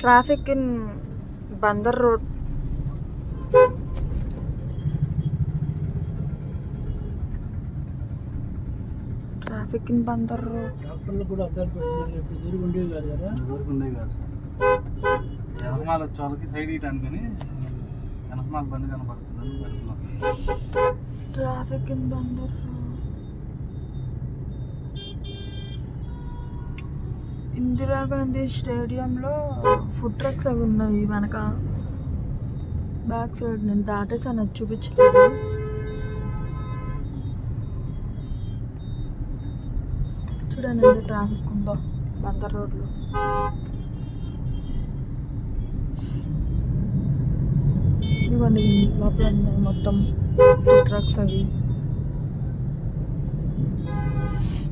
traffic in Bandar road traffic in Bandar road డాక్టర్లు కూడా అర్థాలు పెడుతున్నారు ఇప్పుడు తిరిగి ఉండేవి కాదు కదా ఎవరికి ఉండేవి కాదు సార్ వెనకమాల వచ్చే వాళ్ళకి సైడ్ ఇయటానికని వెనకమాల బండి కనపడుతుందని పెడుతున్నాం traffic in Bandar road Indira Gandhi స్టేడియంలో ఫుడ్ ట్రక్స్ అవి ఉన్నాయి వెనక బ్యాక్ సైడ్ నేను దాటేసాను అది చూపించలేదు చూడండి ఎంత ట్రాఫిక్ ఉందో బందర్ రోడ్లో ఇదిగోండి లోపల ఉన్నాయి మొత్తం ఫుడ్ ట్రక్స్ అవి